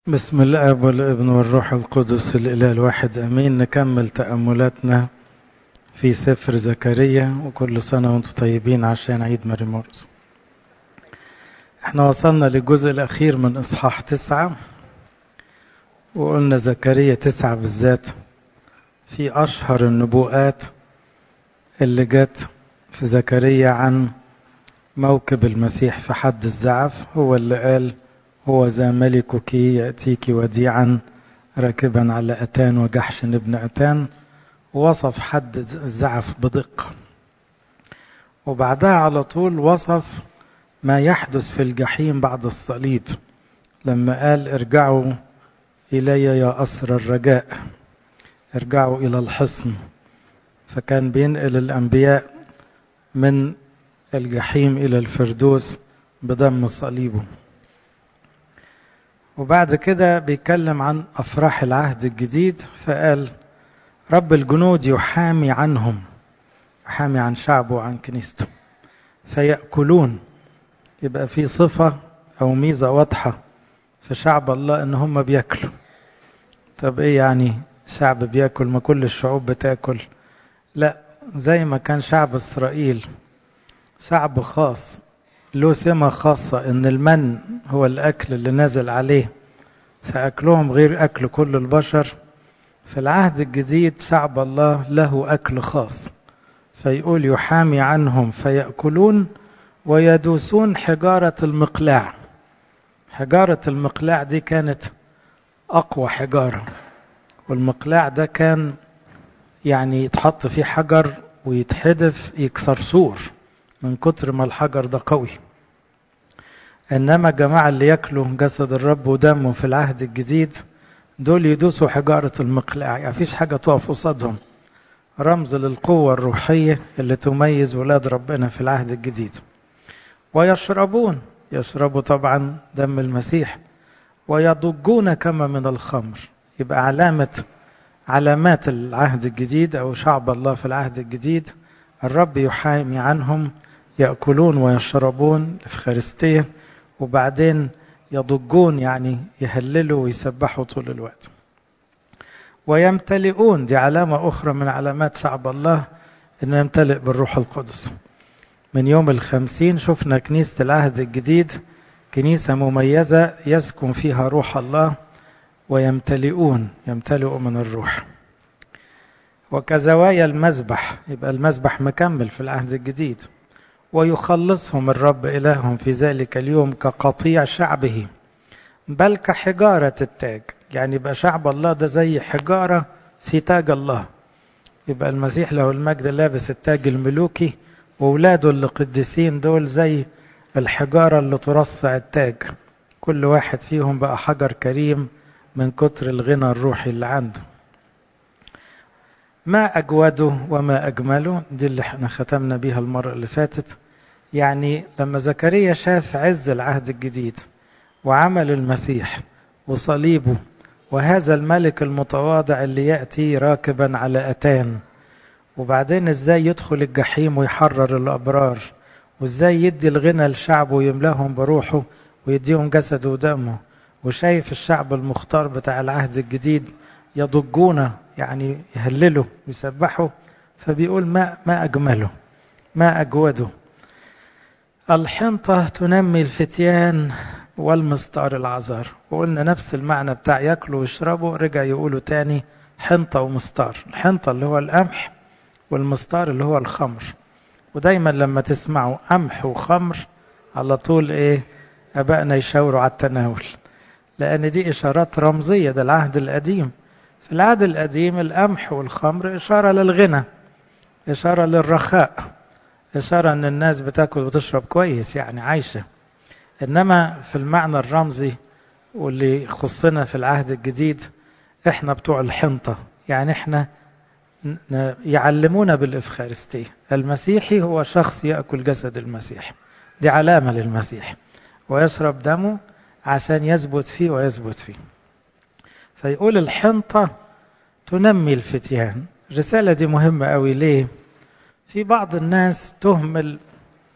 بسم الاب والابن والروح القدس الاله الواحد امين نكمل تاملاتنا في سفر زكريا وكل سنه وانتم طيبين عشان عيد ماري مورس احنا وصلنا للجزء الاخير من اصحاح تسعة وقلنا زكريا تسعة بالذات في اشهر النبوءات اللي جت في زكريا عن موكب المسيح في حد الزعف هو اللي قال هو ذا ملكك يأتيك وديعا راكبا على أتان وجحش ابن أتان ووصف حد الزعف بدقة وبعدها على طول وصف ما يحدث في الجحيم بعد الصليب لما قال ارجعوا إلي يا أسر الرجاء ارجعوا إلى الحصن فكان بينقل الأنبياء من الجحيم إلى الفردوس بدم صليبه وبعد كده بيتكلم عن أفراح العهد الجديد فقال رب الجنود يحامي عنهم يحامي عن شعبه وعن كنيسته فيأكلون يبقى في صفة أو ميزة واضحة في شعب الله إن هم بياكلوا طب إيه يعني شعب بياكل ما كل الشعوب بتاكل لا زي ما كان شعب إسرائيل شعب خاص له سمة خاصة إن المن هو الأكل اللي نازل عليه فأكلهم غير أكل كل البشر في العهد الجديد شعب الله له أكل خاص فيقول يحامي عنهم فيأكلون ويدوسون حجارة المقلاع حجارة المقلاع دي كانت أقوى حجارة والمقلاع ده كان يعني يتحط فيه حجر ويتحدف يكسر سور من كتر ما الحجر ده قوي انما الجماعه اللي ياكلوا جسد الرب ودمه في العهد الجديد دول يدوسوا حجاره المقلاع يعني فيش حاجه تقف قصادهم رمز للقوه الروحيه اللي تميز ولاد ربنا في العهد الجديد ويشربون يشربوا طبعا دم المسيح ويضجون كما من الخمر يبقى علامه علامات العهد الجديد او شعب الله في العهد الجديد الرب يحامي عنهم يأكلون ويشربون الإفخارستية وبعدين يضجون يعني يهللوا ويسبحوا طول الوقت ويمتلئون دي علامة أخرى من علامات شعب الله أنه يمتلئ بالروح القدس من يوم الخمسين شفنا كنيسة العهد الجديد كنيسة مميزة يسكن فيها روح الله ويمتلئون يمتلئوا من الروح وكزوايا المذبح يبقى المذبح مكمل في العهد الجديد ويخلصهم الرب إلههم في ذلك اليوم كقطيع شعبه بل كحجارة التاج يعني يبقى شعب الله ده زي حجارة في تاج الله يبقى المسيح له المجد لابس التاج الملوكي وولاده اللي قديسين دول زي الحجارة اللي ترصع التاج كل واحد فيهم بقى حجر كريم من كتر الغنى الروحي اللي عنده ما أجوده وما أجمله دي اللي احنا ختمنا بيها المرة اللي فاتت يعني لما زكريا شاف عز العهد الجديد وعمل المسيح وصليبه وهذا الملك المتواضع اللي يأتي راكبا على أتان وبعدين ازاي يدخل الجحيم ويحرر الأبرار وازاي يدي الغنى لشعبه ويملاهم بروحه ويديهم جسده ودمه وشايف الشعب المختار بتاع العهد الجديد يضجون يعني يهللوا ويسبحوا فبيقول ما ما اجمله ما اجوده الحنطه تنمي الفتيان والمستار العذار وقلنا نفس المعنى بتاع ياكلوا ويشربوا رجع يقولوا تاني حنطه ومستار الحنطه اللي هو القمح والمستار اللي هو الخمر ودايما لما تسمعوا قمح وخمر على طول ايه ابائنا يشاوروا على التناول لان دي اشارات رمزيه ده العهد القديم في العهد القديم القمح والخمر إشارة للغنى إشارة للرخاء إشارة أن الناس بتاكل وتشرب كويس يعني عايشة إنما في المعنى الرمزي واللي يخصنا في العهد الجديد إحنا بتوع الحنطة يعني إحنا يعلمونا بالإفخارستية المسيحي هو شخص يأكل جسد المسيح دي علامة للمسيح ويشرب دمه عشان يثبت فيه ويثبت فيه فيقول الحنطة تنمي الفتيان الرسالة دي مهمة قوي ليه في بعض الناس تهمل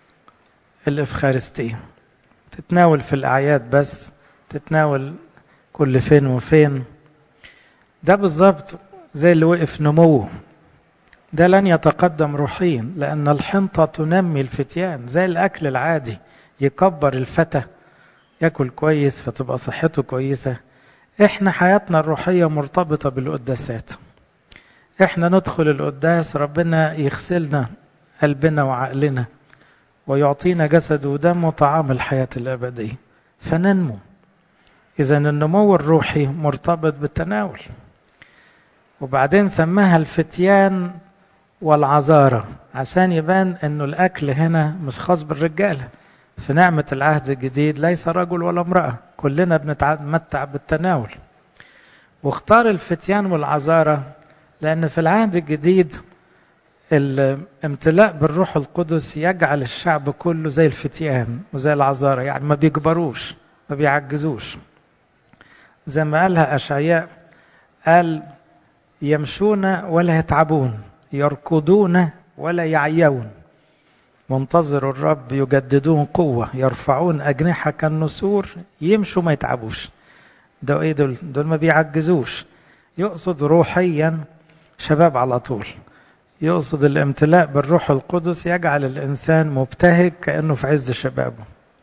الإفخارستية تتناول في الأعياد بس تتناول كل فين وفين ده بالظبط زي اللي وقف نموه ده لن يتقدم روحيا لأن الحنطة تنمي الفتيان زي الأكل العادي يكبر الفتى ياكل كويس فتبقى صحته كويسة احنا حياتنا الروحية مرتبطة بالقداسات احنا ندخل القداس ربنا يغسلنا قلبنا وعقلنا ويعطينا جسد ودم طعام الحياة الأبدية فننمو إذا النمو الروحي مرتبط بالتناول وبعدين سماها الفتيان والعذارة عشان يبان انه الاكل هنا مش خاص بالرجاله في نعمة العهد الجديد ليس رجل ولا امرأة كلنا بنتمتع بالتناول واختار الفتيان والعذارة لأن في العهد الجديد الامتلاء بالروح القدس يجعل الشعب كله زي الفتيان وزي العذارة يعني ما بيكبروش ما بيعجزوش زي ما قالها أشعياء قال يمشون ولا يتعبون يركضون ولا يعيون منتظر الرب يجددون قوة يرفعون أجنحة كالنسور يمشوا ما يتعبوش ده ايه دول دول ما بيعجزوش يقصد روحيا شباب على طول يقصد الامتلاء بالروح القدس يجعل الإنسان مبتهج كأنه في عز شبابه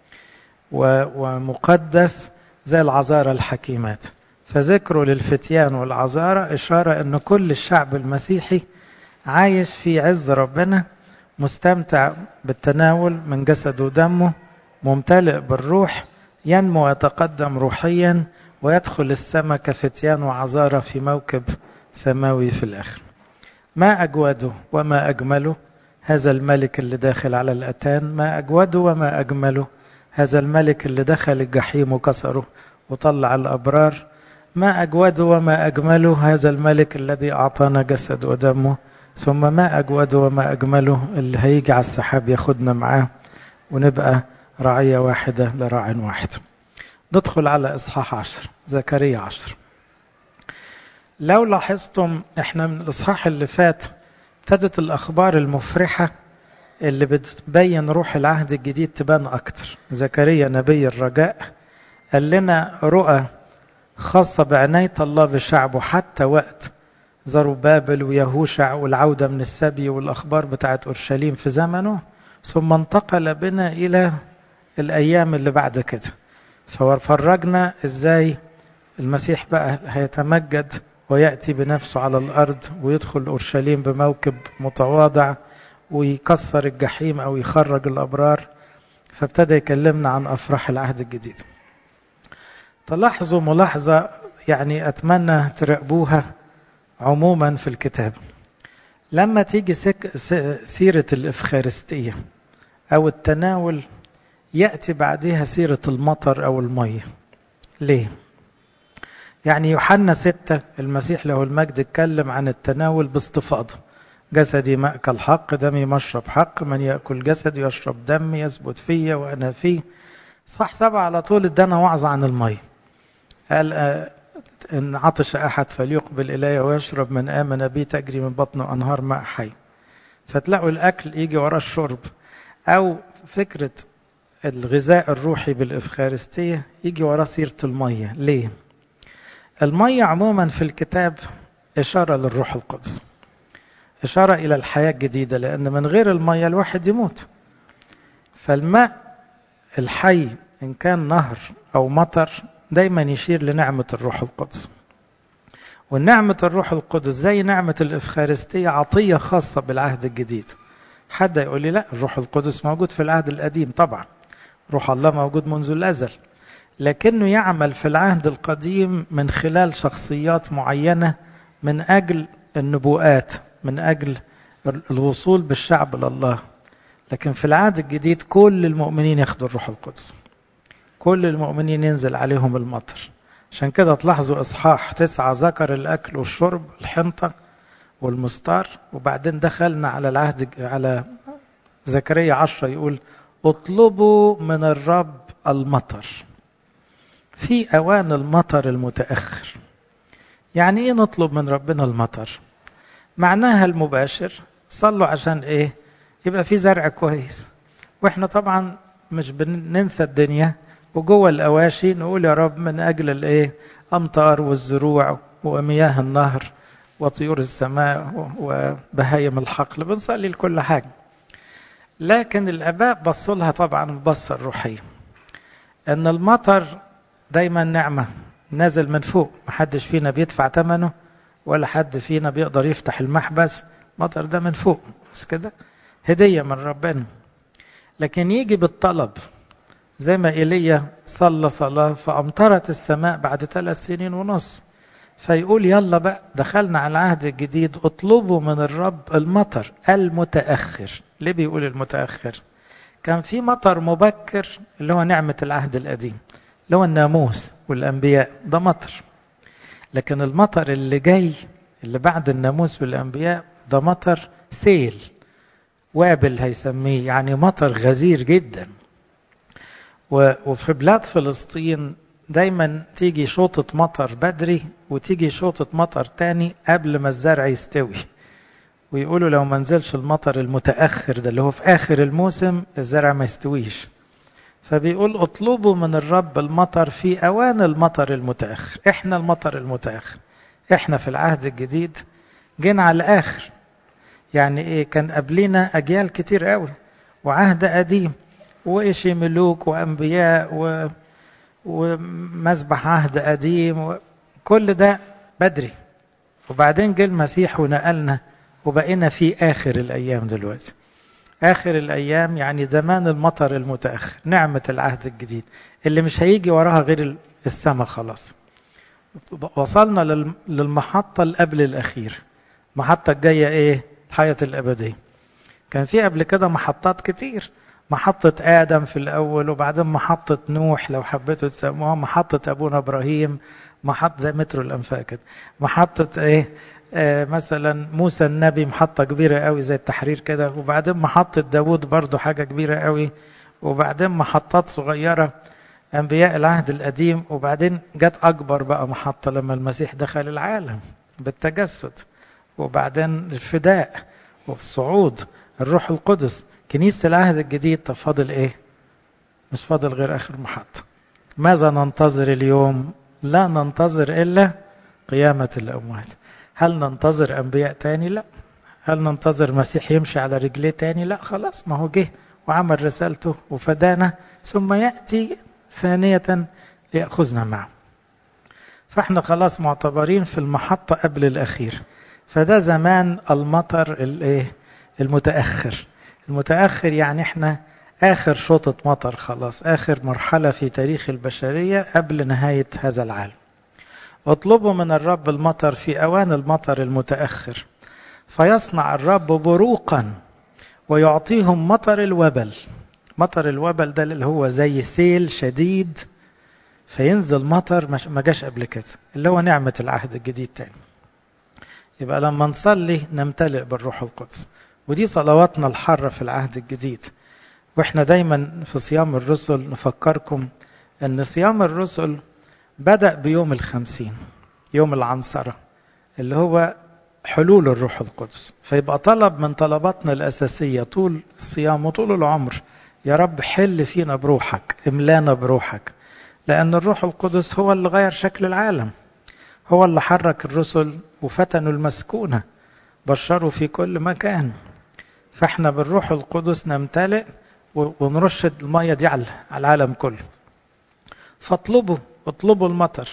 ومقدس زي العذارى الحكيمات فذكره للفتيان والعذارى إشارة أن كل الشعب المسيحي عايش في عز ربنا مستمتع بالتناول من جسده ودمه ممتلئ بالروح ينمو ويتقدم روحيا ويدخل السماء كفتيان وعذارى في موكب سماوي في الآخر ما أجوده وما أجمله هذا الملك اللي داخل على الأتان ما أجوده وما أجمله هذا الملك اللي دخل الجحيم وكسره وطلع الأبرار ما أجوده وما أجمله هذا الملك الذي أعطانا جسد ودمه ثم ما أجوده وما أجمله اللي هيجي على السحاب ياخدنا معاه ونبقى رعية واحدة لراع واحد ندخل على إصحاح عشر زكريا عشر لو لاحظتم احنا من الإصحاح اللي فات ابتدت الأخبار المفرحة اللي بتبين روح العهد الجديد تبان أكتر زكريا نبي الرجاء قال لنا رؤى خاصة بعناية الله بشعبه حتى وقت زروبابل ويهوشع والعودة من السبي والأخبار بتاعت أورشليم في زمنه ثم انتقل بنا إلى الأيام اللي بعد كده ففرجنا إزاي المسيح بقى هيتمجد ويأتي بنفسه على الأرض ويدخل أورشليم بموكب متواضع ويكسر الجحيم أو يخرج الأبرار فابتدى يكلمنا عن أفراح العهد الجديد تلاحظوا ملاحظة يعني أتمنى تراقبوها عموما في الكتاب لما تيجي سك سيرة الإفخارستية أو التناول يأتي بعدها سيرة المطر أو المية ليه؟ يعني يوحنا ستة المسيح له المجد اتكلم عن التناول باستفاضة جسدي مأكل حق دمي مشرب حق من يأكل جسدي يشرب دمي يثبت فيا وأنا فيه صح سبعة على طول ادانا وعظة عن المية قال إن عطش أحد فليقبل إلي ويشرب من آمن بي تجري من بطنه أنهار ماء حي فتلاقوا الأكل يجي وراه الشرب أو فكرة الغذاء الروحي بالإفخارستية يجي وراه سيرة المية ليه؟ المية عموما في الكتاب إشارة للروح القدس إشارة إلى الحياة الجديدة لأن من غير المية الواحد يموت فالماء الحي إن كان نهر أو مطر دايما يشير لنعمة الروح القدس والنعمة الروح القدس زي نعمة الإفخارستية عطية خاصة بالعهد الجديد حد يقول لي لا الروح القدس موجود في العهد القديم طبعا روح الله موجود منذ الأزل لكنه يعمل في العهد القديم من خلال شخصيات معينة من أجل النبوءات من أجل الوصول بالشعب لله لكن في العهد الجديد كل المؤمنين ياخدوا الروح القدس كل المؤمنين ينزل عليهم المطر عشان كده تلاحظوا إصحاح تسعة ذكر الأكل والشرب الحنطة والمستار وبعدين دخلنا على العهد على زكريا عشرة يقول اطلبوا من الرب المطر في أوان المطر المتأخر يعني إيه نطلب من ربنا المطر معناها المباشر صلوا عشان إيه يبقى في زرع كويس وإحنا طبعا مش بننسى الدنيا وجوه الأواشي نقول يا رب من أجل الإيه الأمطار والزروع ومياه النهر وطيور السماء وبهايم الحقل بنصلي لكل حاجة لكن الآباء بصوا لها طبعا البصة الروحية أن المطر دايما نعمة نازل من فوق محدش فينا بيدفع ثمنه ولا حد فينا بيقدر يفتح المحبس مطر ده من فوق بس كده هدية من ربنا لكن يجي بالطلب زي ما إيليا صلى صلاة فأمطرت السماء بعد ثلاث سنين ونص فيقول يلا بقى دخلنا على العهد الجديد اطلبوا من الرب المطر المتأخر ليه بيقول المتأخر كان في مطر مبكر اللي هو نعمة العهد القديم اللي هو الناموس والأنبياء ده مطر لكن المطر اللي جاي اللي بعد الناموس والأنبياء ده مطر سيل وابل هيسميه يعني مطر غزير جدا وفي بلاد فلسطين دايما تيجي شوطة مطر بدري وتيجي شوطة مطر تاني قبل ما الزرع يستوي ويقولوا لو ما نزلش المطر المتأخر ده اللي هو في آخر الموسم الزرع ما يستويش فبيقول اطلبوا من الرب المطر في أوان المطر المتأخر احنا المطر المتأخر احنا في العهد الجديد جينا على الآخر يعني ايه كان قبلنا أجيال كتير قوي وعهد قديم وإيش ملوك وأنبياء و... ومذبح عهد قديم وكل ده بدري وبعدين جه المسيح ونقلنا وبقينا في آخر الأيام دلوقتي آخر الأيام يعني زمان المطر المتأخر نعمة العهد الجديد اللي مش هيجي وراها غير السماء خلاص وصلنا للمحطة اللي قبل الأخير المحطة الجاية إيه؟ الحياة الأبدية كان في قبل كده محطات كتير محطة آدم في الأول وبعدين محطة نوح لو حبيتوا تسموها محطة أبونا إبراهيم محطة زي مترو الأنفاق كده محطة إيه آه مثلا موسى النبي محطة كبيرة قوي زي التحرير كده وبعدين محطة داوود برضو حاجة كبيرة قوي وبعدين محطات صغيرة أنبياء العهد القديم وبعدين جت أكبر بقى محطة لما المسيح دخل العالم بالتجسد وبعدين الفداء والصعود الروح القدس كنيسة العهد الجديد طب فاضل ايه مش فاضل غير اخر محطة ماذا ننتظر اليوم لا ننتظر الا قيامة الاموات هل ننتظر انبياء تاني لا هل ننتظر مسيح يمشي على رجليه تاني لا خلاص ما هو جه وعمل رسالته وفدانا ثم يأتي ثانية ليأخذنا معه فاحنا خلاص معتبرين في المحطة قبل الأخير فده زمان المطر الايه المتأخر المتأخر يعني احنا آخر شوطة مطر خلاص آخر مرحلة في تاريخ البشرية قبل نهاية هذا العالم اطلبوا من الرب المطر في أوان المطر المتأخر فيصنع الرب بروقا ويعطيهم مطر الوبل مطر الوبل ده اللي هو زي سيل شديد فينزل مطر ما جاش قبل كده اللي هو نعمة العهد الجديد تاني يبقى لما نصلي نمتلئ بالروح القدس ودي صلواتنا الحارة في العهد الجديد واحنا دايما في صيام الرسل نفكركم ان صيام الرسل بدأ بيوم الخمسين يوم العنصرة اللي هو حلول الروح القدس فيبقى طلب من طلباتنا الأساسية طول الصيام وطول العمر يا رب حل فينا بروحك املانا بروحك لأن الروح القدس هو اللي غير شكل العالم هو اللي حرك الرسل وفتنوا المسكونة بشروا في كل مكان فاحنا بالروح القدس نمتلئ ونرش المية دي على العالم كله فاطلبوا اطلبوا المطر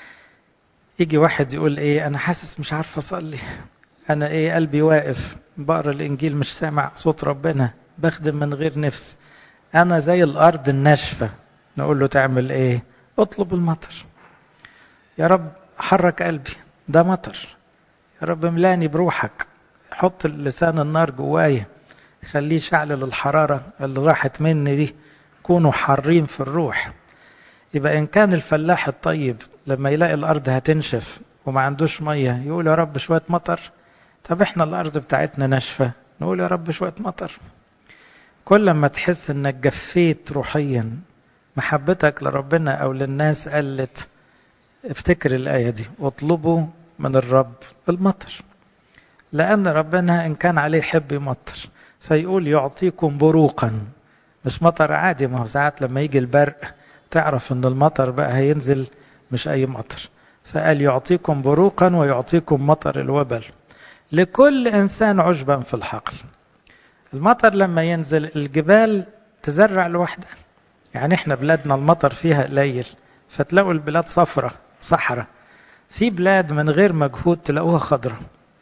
يجي واحد يقول ايه انا حاسس مش عارف اصلي انا ايه قلبي واقف بقرا الانجيل مش سامع صوت ربنا بخدم من غير نفس انا زي الارض الناشفه نقول له تعمل ايه اطلب المطر يا رب حرك قلبي ده مطر يا رب املاني بروحك حط لسان النار جوايا خليه شعل الحرارة اللي راحت مني دي كونوا حارين في الروح يبقى إن كان الفلاح الطيب لما يلاقي الأرض هتنشف وما عندوش مية يقول يا رب شوية مطر طب احنا الأرض بتاعتنا ناشفة نقول يا رب شوية مطر كل ما تحس انك جفيت روحيا محبتك لربنا او للناس قلت افتكر الآية دي واطلبوا من الرب المطر لأن ربنا إن كان عليه حب يمطر فيقول يعطيكم بروقا مش مطر عادي ما هو ساعات لما يجي البرق تعرف ان المطر بقى هينزل مش اي مطر فقال يعطيكم بروقا ويعطيكم مطر الوبل لكل إنسان عشبا في الحقل المطر لما ينزل الجبال تزرع لوحدها يعني احنا بلادنا المطر فيها قليل فتلاقوا البلاد صفرة صحراء في بلاد من غير مجهود تلاقوها خضرة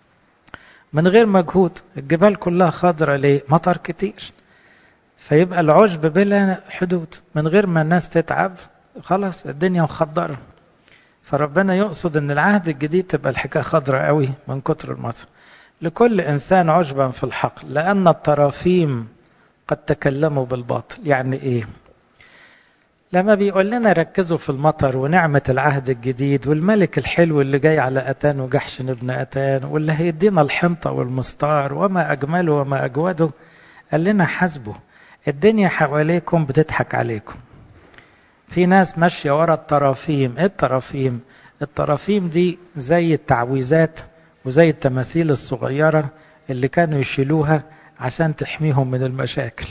من غير مجهود الجبال كلها خضرة ليه مطر كتير فيبقى العشب بلا حدود من غير ما الناس تتعب خلاص الدنيا مخضرة فربنا يقصد ان العهد الجديد تبقى الحكاية خضرة قوي من كتر المطر لكل انسان عشبا في الحقل لان الترافيم قد تكلموا بالباطل يعني ايه لما بيقول لنا ركزوا في المطر ونعمة العهد الجديد والملك الحلو اللي جاي على أتان وجحشن ابن أتان واللي هيدينا الحنطة والمسطار وما أجمله وما أجوده قال لنا حاسبوا الدنيا حواليكم بتضحك عليكم في ناس ماشية ورا الترافيم ايه الترافيم الترافيم دي زي التعويذات وزي التماثيل الصغيرة اللي كانوا يشيلوها عشان تحميهم من المشاكل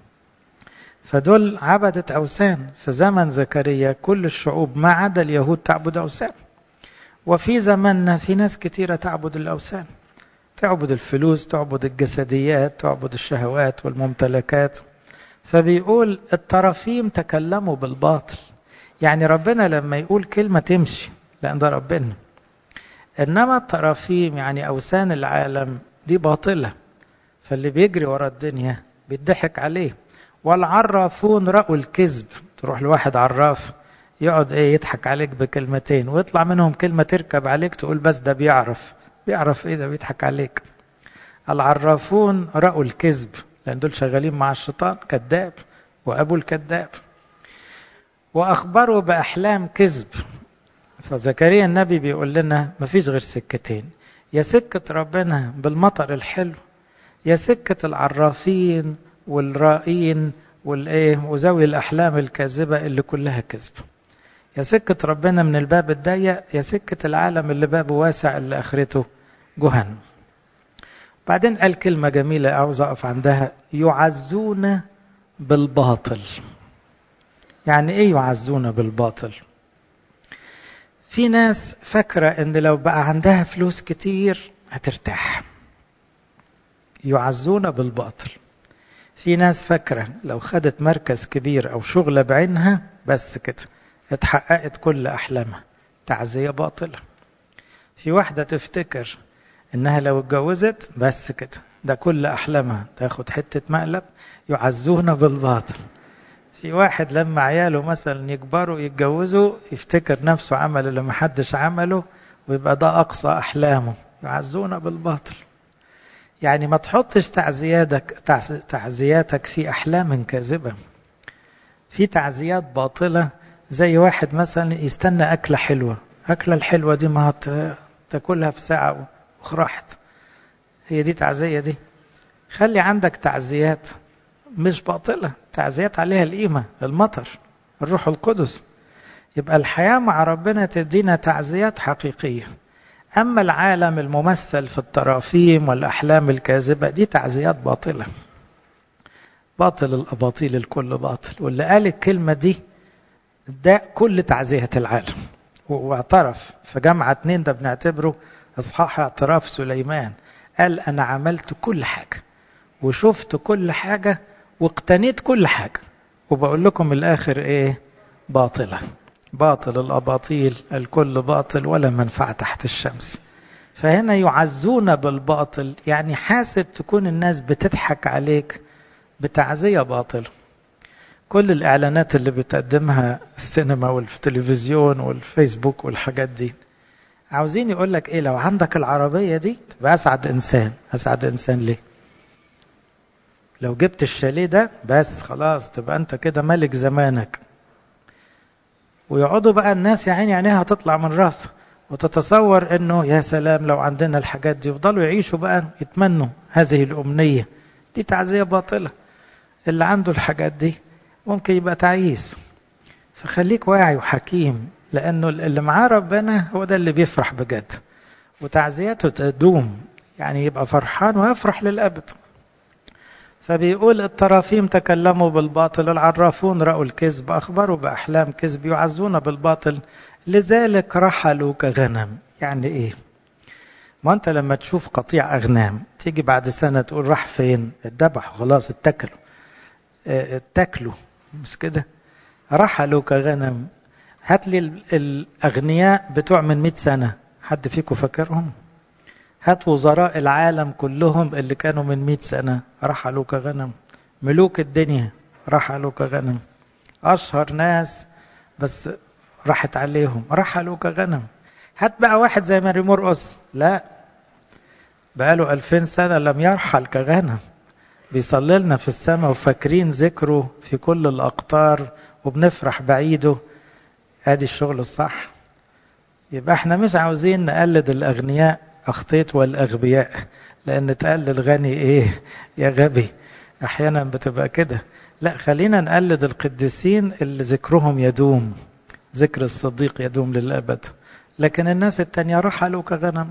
فدول عبدت أوثان في زمن زكريا كل الشعوب ما عدا اليهود تعبد أوثان وفي زماننا في ناس كتيرة تعبد الأوثان تعبد الفلوس تعبد الجسديات تعبد الشهوات والممتلكات فبيقول الترافيم تكلموا بالباطل يعني ربنا لما يقول كلمة تمشي لأن ده ربنا إنما الترافيم يعني أوثان العالم دي باطلة فاللي بيجري ورا الدنيا بيضحك عليه والعرافون رأوا الكذب تروح لواحد عراف يقعد ايه يضحك عليك بكلمتين ويطلع منهم كلمة تركب عليك تقول بس ده بيعرف بيعرف ايه ده بيضحك عليك العرافون رأوا الكذب لأن دول شغالين مع الشيطان كذاب وأبو الكذاب وأخبروا بأحلام كذب فزكريا النبي بيقول لنا مفيش غير سكتين يا سكة ربنا بالمطر الحلو يا سكة العرافين والرائين والايه وذوي الاحلام الكاذبه اللي كلها كذب يا سكه ربنا من الباب الضيق يا سكه العالم اللي بابه واسع اللي اخرته جهنم بعدين قال كلمه جميله عاوز اقف عندها يعزون بالباطل يعني ايه يعزون بالباطل في ناس فاكره ان لو بقى عندها فلوس كتير هترتاح يعزون بالباطل في ناس فاكرة لو خدت مركز كبير أو شغلة بعينها بس كده اتحققت كل أحلامها تعزية باطلة في واحدة تفتكر إنها لو اتجوزت بس كده ده كل أحلامها تاخد حتة مقلب يعزون بالباطل في واحد لما عياله مثلا يكبروا يتجوزوا يفتكر نفسه عمل اللي محدش عمله ويبقى ده أقصى أحلامه يعزون بالباطل يعني ما تحطش تعزياتك تعزياتك في احلام كاذبه في تعزيات باطله زي واحد مثلا يستنى اكله حلوه اكله الحلوه دي ما تاكلها في ساعه وراحت هي دي تعزيه دي خلي عندك تعزيات مش باطله تعزيات عليها القيمه المطر الروح القدس يبقى الحياه مع ربنا تدينا تعزيات حقيقيه أما العالم الممثل في الترافيم والأحلام الكاذبة دي تعزيات باطلة باطل الأباطيل الكل باطل واللي قال الكلمة دي ده كل تعزية العالم واعترف في جامعة اتنين ده بنعتبره إصحاح اعتراف سليمان قال أنا عملت كل حاجة وشفت كل حاجة واقتنيت كل حاجة وبقول لكم الآخر إيه باطلة باطل الأباطيل الكل باطل ولا منفعة تحت الشمس فهنا يعزون بالباطل يعني حاسب تكون الناس بتضحك عليك بتعزية باطلة كل الإعلانات اللي بتقدمها السينما والتلفزيون والفيسبوك والحاجات دي عاوزين يقول لك ايه لو عندك العربية دي تبقى أسعد إنسان أسعد إنسان ليه لو جبت الشاليه ده بس خلاص تبقى أنت كده ملك زمانك ويقعدوا بقى الناس يا عيني عينيها هتطلع من راسها وتتصور انه يا سلام لو عندنا الحاجات دي يفضلوا يعيشوا بقى يتمنوا هذه الامنيه دي تعزيه باطله اللي عنده الحاجات دي ممكن يبقى تعيس فخليك واعي وحكيم لانه اللي معاه ربنا هو ده اللي بيفرح بجد وتعزيته تدوم يعني يبقى فرحان ويفرح للابد فبيقول الترافيم تكلموا بالباطل العرافون رأوا الكذب أخبروا بأحلام كذب يعزون بالباطل لذلك رحلوا كغنم يعني ايه ما انت لما تشوف قطيع اغنام تيجي بعد سنه تقول راح فين اتذبحوا خلاص اتكلوا اتكلوا مش كده رحلوا كغنم هات لي الاغنياء بتوع من 100 سنه حد فيكم فاكرهم هات وزراء العالم كلهم اللي كانوا من 100 سنه رحلوا كغنم ملوك الدنيا رحلوا كغنم اشهر ناس بس راحت عليهم رحلوا كغنم هات بقى واحد زي ماري مرقص لا بقاله ألفين سنة لم يرحل كغنم بيصلي لنا في السماء وفاكرين ذكره في كل الأقطار وبنفرح بعيده ادي الشغل الصح يبقى احنا مش عاوزين نقلد الأغنياء أخطيت والأغبياء لأن تقلد غني إيه يا غبي أحيانا بتبقى كده لا خلينا نقلد القديسين اللي ذكرهم يدوم ذكر الصديق يدوم للأبد لكن الناس التانية رحلوا كغنم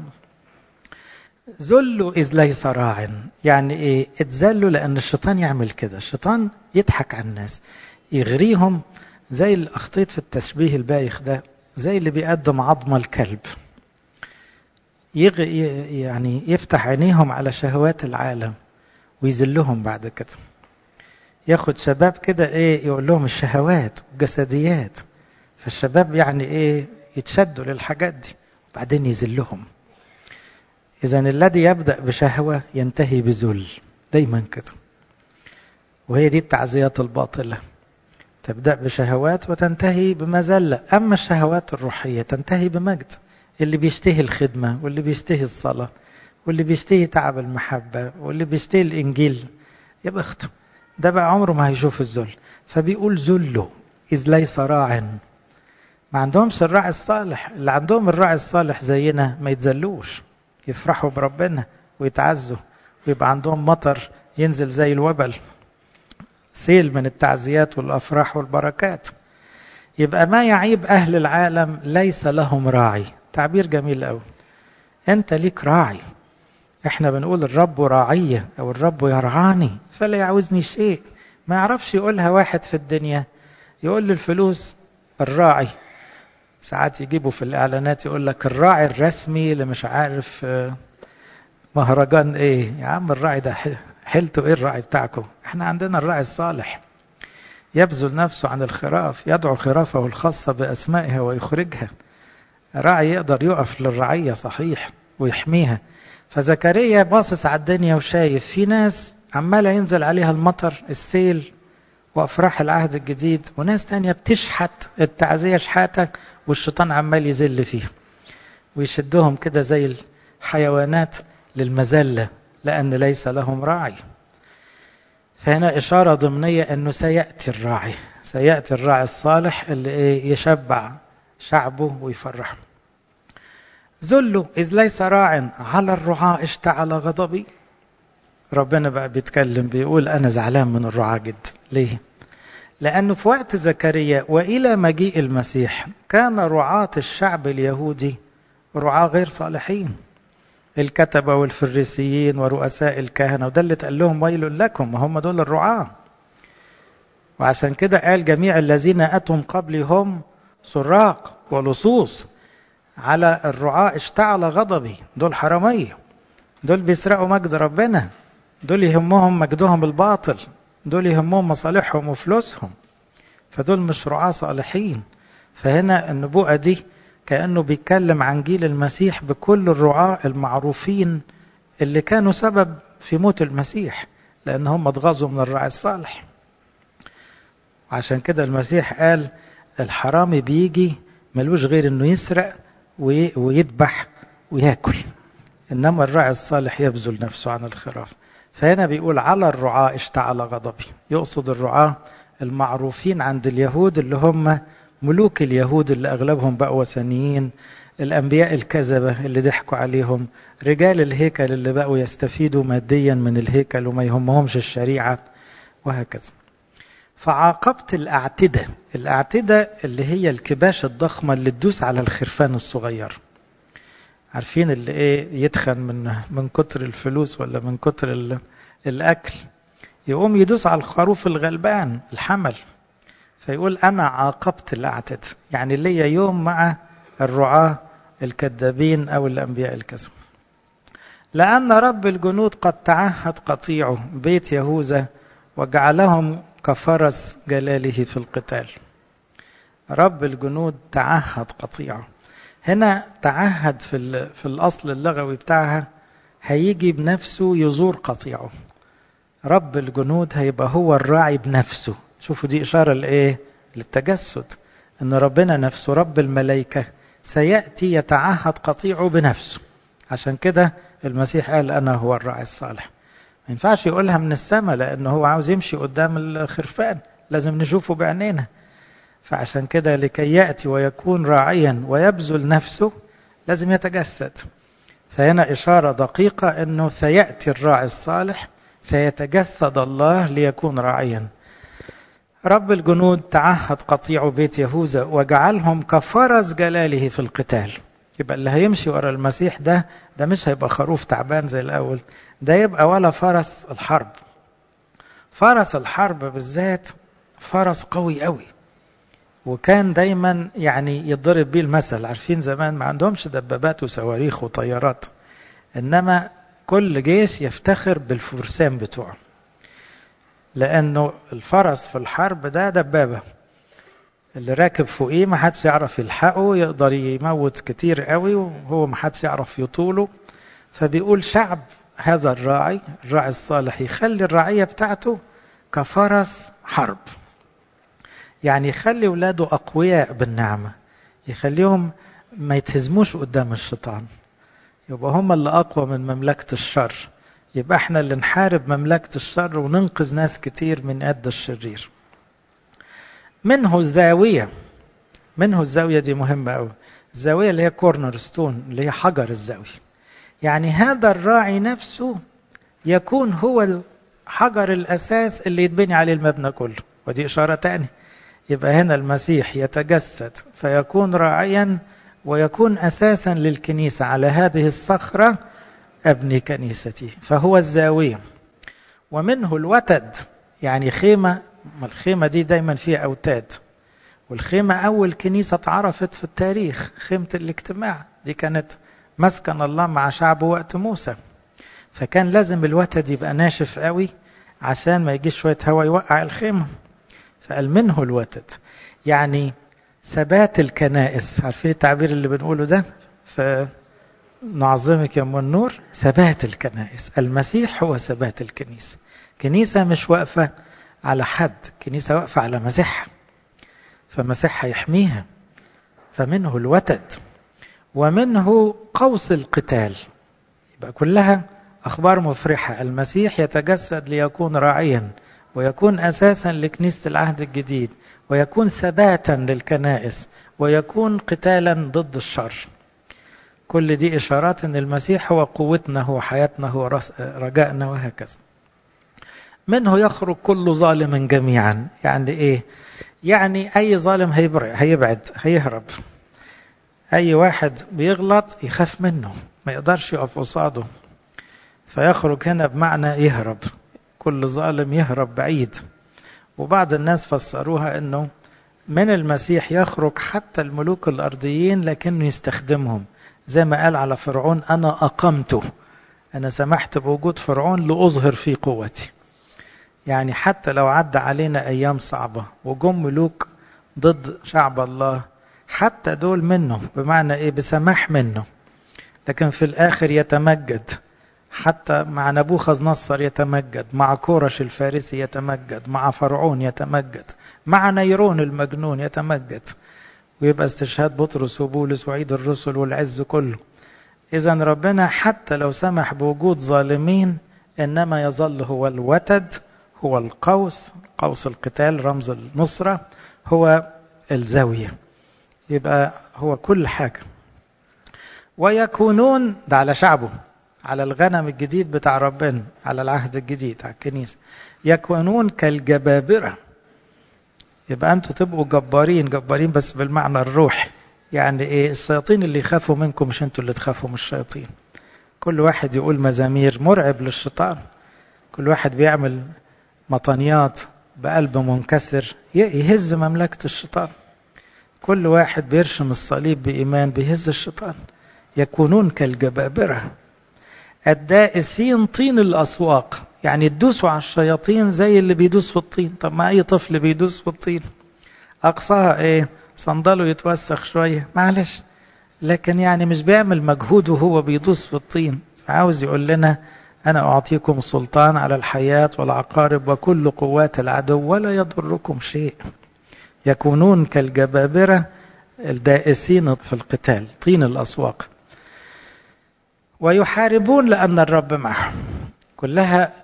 ذلوا إذ ليس راع يعني إيه اتذلوا لأن الشيطان يعمل كده الشيطان يضحك على الناس يغريهم زي اللي أخطيت في التشبيه البايخ ده زي اللي بيقدم عظم الكلب يغ... يعني يفتح عينيهم على شهوات العالم ويذلهم بعد كده ياخد شباب كده ايه يقول لهم الشهوات والجسديات فالشباب يعني ايه يتشدوا للحاجات دي وبعدين يذلهم اذا الذي يبدا بشهوه ينتهي بذل دايما كده وهي دي التعزيات الباطله تبدا بشهوات وتنتهي بمذله اما الشهوات الروحيه تنتهي بمجد اللي بيشتهي الخدمه واللي بيشتهي الصلاه واللي بيشتهي تعب المحبه واللي بيشتهي الانجيل يا بخته ده بقى عمره ما هيشوف الذل فبيقول ذله إذ ليس راع ما عندهمش الراعي الصالح اللي عندهم الراعي الصالح زينا ما يتذلوش يفرحوا بربنا ويتعزوا ويبقى عندهم مطر ينزل زي الوبل سيل من التعزيات والأفراح والبركات يبقى ما يعيب أهل العالم ليس لهم راعي تعبير جميل قوي أنت ليك راعي احنا بنقول الرب راعية او الرب يرعاني فلا يعوزني شيء ما يعرفش يقولها واحد في الدنيا يقول للفلوس الراعي ساعات يجيبوا في الاعلانات يقول لك الراعي الرسمي اللي مش عارف مهرجان ايه يا عم الراعي ده حلته ايه الراعي بتاعكم احنا عندنا الراعي الصالح يبذل نفسه عن الخراف يدعو خرافه الخاصة بأسمائها ويخرجها راعي يقدر يقف للرعية صحيح ويحميها فزكريا باصص على الدنيا وشايف في ناس عمالة ينزل عليها المطر السيل وأفراح العهد الجديد وناس تانية بتشحت التعزية شحاتة والشيطان عمال يزل فيها ويشدهم كده زي الحيوانات للمذلة لأن ليس لهم راعي فهنا إشارة ضمنية أنه سيأتي الراعي سيأتي الراعي الصالح اللي يشبع شعبه ويفرحه ذله إذ ليس راع على الرعاة اشتعل غضبي ربنا بقى بيتكلم بيقول أنا زعلان من الرعاة جدا ليه؟ لأنه في وقت زكريا وإلى مجيء المسيح كان رعاة الشعب اليهودي رعاة غير صالحين الكتبة والفريسيين ورؤساء الكهنة وده اللي اتقال لهم ويل لكم هم دول الرعاة وعشان كده قال جميع الذين أتوا من قبلي هم سراق ولصوص على الرعاة اشتعل غضبي دول حرامية دول بيسرقوا مجد ربنا دول يهمهم مجدهم الباطل دول يهمهم مصالحهم وفلوسهم فدول مش رعاة صالحين فهنا النبوءة دي كأنه بيتكلم عن جيل المسيح بكل الرعاة المعروفين اللي كانوا سبب في موت المسيح لأن هم اتغاظوا من الراعي الصالح وعشان كده المسيح قال الحرامي بيجي ملوش غير انه يسرق ويذبح وياكل انما الراعي الصالح يبذل نفسه عن الخراف فهنا بيقول على الرعاة اشتعل غضبي يقصد الرعاة المعروفين عند اليهود اللي هم ملوك اليهود اللي اغلبهم بقوا وثنيين الانبياء الكذبه اللي ضحكوا عليهم رجال الهيكل اللي بقوا يستفيدوا ماديا من الهيكل وما يهمهمش الشريعه وهكذا فعاقبت الاعتده الاعتده اللي هي الكباش الضخمه اللي تدوس على الخرفان الصغير عارفين اللي ايه يتخن من من كتر الفلوس ولا من كتر الاكل يقوم يدوس على الخروف الغلبان الحمل فيقول أنا عاقبت الأعتد يعني ليا يوم مع الرعاة الكذابين أو الأنبياء الكذب لأن رب الجنود قد تعهد قطيعه بيت يهوذا وجعلهم كفرس جلاله في القتال رب الجنود تعهد قطيعه هنا تعهد في, في الأصل اللغوي بتاعها هيجي بنفسه يزور قطيعه رب الجنود هيبقى هو الراعي بنفسه شوفوا دي إشارة لإيه للتجسد أن ربنا نفسه رب الملائكة سيأتي يتعهد قطيعه بنفسه عشان كده المسيح قال أنا هو الراعي الصالح ما ينفعش يقولها من السماء لأنه هو عاوز يمشي قدام الخرفان لازم نشوفه بعينينا فعشان كده لكي يأتي ويكون راعيا ويبذل نفسه لازم يتجسد فهنا إشارة دقيقة أنه سيأتي الراعي الصالح سيتجسد الله ليكون راعيا رب الجنود تعهد قطيع بيت يهوذا وجعلهم كفرس جلاله في القتال يبقى اللي هيمشي ورا المسيح ده ده مش هيبقى خروف تعبان زي الأول ده يبقى ولا فرس الحرب فرس الحرب بالذات فرس قوي قوي وكان دايما يعني يضرب بيه المثل عارفين زمان ما عندهمش دبابات وصواريخ وطيارات انما كل جيش يفتخر بالفرسان بتوعه لانه الفرس في الحرب ده دبابه اللي راكب فوقيه ما حدش يعرف يلحقه يقدر يموت كتير قوي وهو ما حدش يعرف يطوله فبيقول شعب هذا الراعي الراعي الصالح يخلي الرعية بتاعته كفرس حرب يعني يخلي ولاده أقوياء بالنعمة يخليهم ما يتهزموش قدام الشيطان يبقى هم اللي أقوى من مملكة الشر يبقى احنا اللي نحارب مملكة الشر وننقذ ناس كتير من يد الشرير منه الزاوية منه الزاوية دي مهمة أوي الزاوية اللي هي كورنر ستون اللي هي حجر الزاوية يعني هذا الراعي نفسه يكون هو حجر الأساس اللي يتبني عليه المبنى كله ودي إشارة تانية يبقى هنا المسيح يتجسد فيكون راعيا ويكون أساسا للكنيسة على هذه الصخرة أبني كنيستي فهو الزاوية ومنه الوتد يعني خيمة ما الخيمة دي دايما فيها أوتاد والخيمة أول كنيسة اتعرفت في التاريخ خيمة الاجتماع دي كانت مسكن الله مع شعبه وقت موسى فكان لازم الوتد يبقى ناشف قوي عشان ما يجيش شوية هواء يوقع الخيمة فقال منه الوتد يعني ثبات الكنائس عارفين التعبير اللي بنقوله ده فنعظمك يا ام النور ثبات الكنائس المسيح هو ثبات الكنيسة كنيسة مش واقفة على حد كنيسة واقفة على مسيحها فمسيحها يحميها فمنه الوتد ومنه قوس القتال يبقى كلها أخبار مفرحة المسيح يتجسد ليكون راعيا ويكون أساسا لكنيسة العهد الجديد ويكون ثباتا للكنائس ويكون قتالا ضد الشر كل دي إشارات أن المسيح هو قوتنا هو حياتنا هو رجائنا وهكذا منه يخرج كل ظالم جميعا يعني إيه يعني أي ظالم هيبعد هيهرب أي واحد بيغلط يخاف منه ما يقدرش يقف قصاده فيخرج هنا بمعنى يهرب كل ظالم يهرب بعيد وبعض الناس فسروها أنه من المسيح يخرج حتى الملوك الأرضيين لكنه يستخدمهم زي ما قال على فرعون أنا أقمته أنا سمحت بوجود فرعون لأظهر في قوتي يعني حتى لو عدى علينا أيام صعبة وجم ملوك ضد شعب الله حتى دول منه بمعنى إيه بسماح منه لكن في الآخر يتمجد حتى مع نبوخذ نصر يتمجد مع كورش الفارسي يتمجد مع فرعون يتمجد مع نيرون المجنون يتمجد ويبقى استشهاد بطرس وبولس وعيد الرسل والعز كله إذا ربنا حتى لو سمح بوجود ظالمين إنما يظل هو الوتد هو القوس قوس القتال رمز النصرة هو الزاوية يبقى هو كل حاجة ويكونون ده على شعبه على الغنم الجديد بتاع ربنا على العهد الجديد على الكنيسة يكونون كالجبابرة يبقى أنتوا تبقوا جبارين جبارين بس بالمعنى الروحي يعني إيه الشياطين اللي يخافوا منكم مش أنتوا اللي تخافوا من الشياطين كل واحد يقول مزامير مرعب للشيطان كل واحد بيعمل مطانيات بقلب منكسر يهز مملكة الشيطان كل واحد بيرشم الصليب بإيمان بيهز الشيطان يكونون كالجبابرة الدائسين طين الأسواق يعني تدوسوا على الشياطين زي اللي بيدوس في الطين طب ما أي طفل بيدوس في الطين أقصاها إيه صندله يتوسخ شوية معلش لكن يعني مش بيعمل مجهود وهو بيدوس في الطين عاوز يقول لنا أنا أعطيكم سلطان على الحياة والعقارب وكل قوات العدو ولا يضركم شيء يكونون كالجبابرة الدائسين في القتال طين الأسواق ويحاربون لأن الرب معهم كلها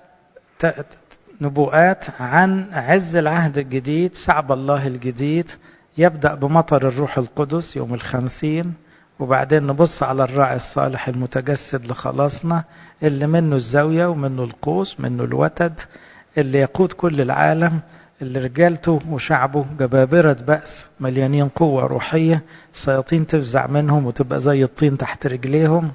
نبوءات عن عز العهد الجديد شعب الله الجديد يبدأ بمطر الروح القدس يوم الخمسين وبعدين نبص على الراعي الصالح المتجسد لخلاصنا اللي منه الزاوية ومنه القوس منه الوتد اللي يقود كل العالم اللي رجالته وشعبه جبابرة بأس مليانين قوة روحية الشياطين تفزع منهم وتبقى زي الطين تحت رجليهم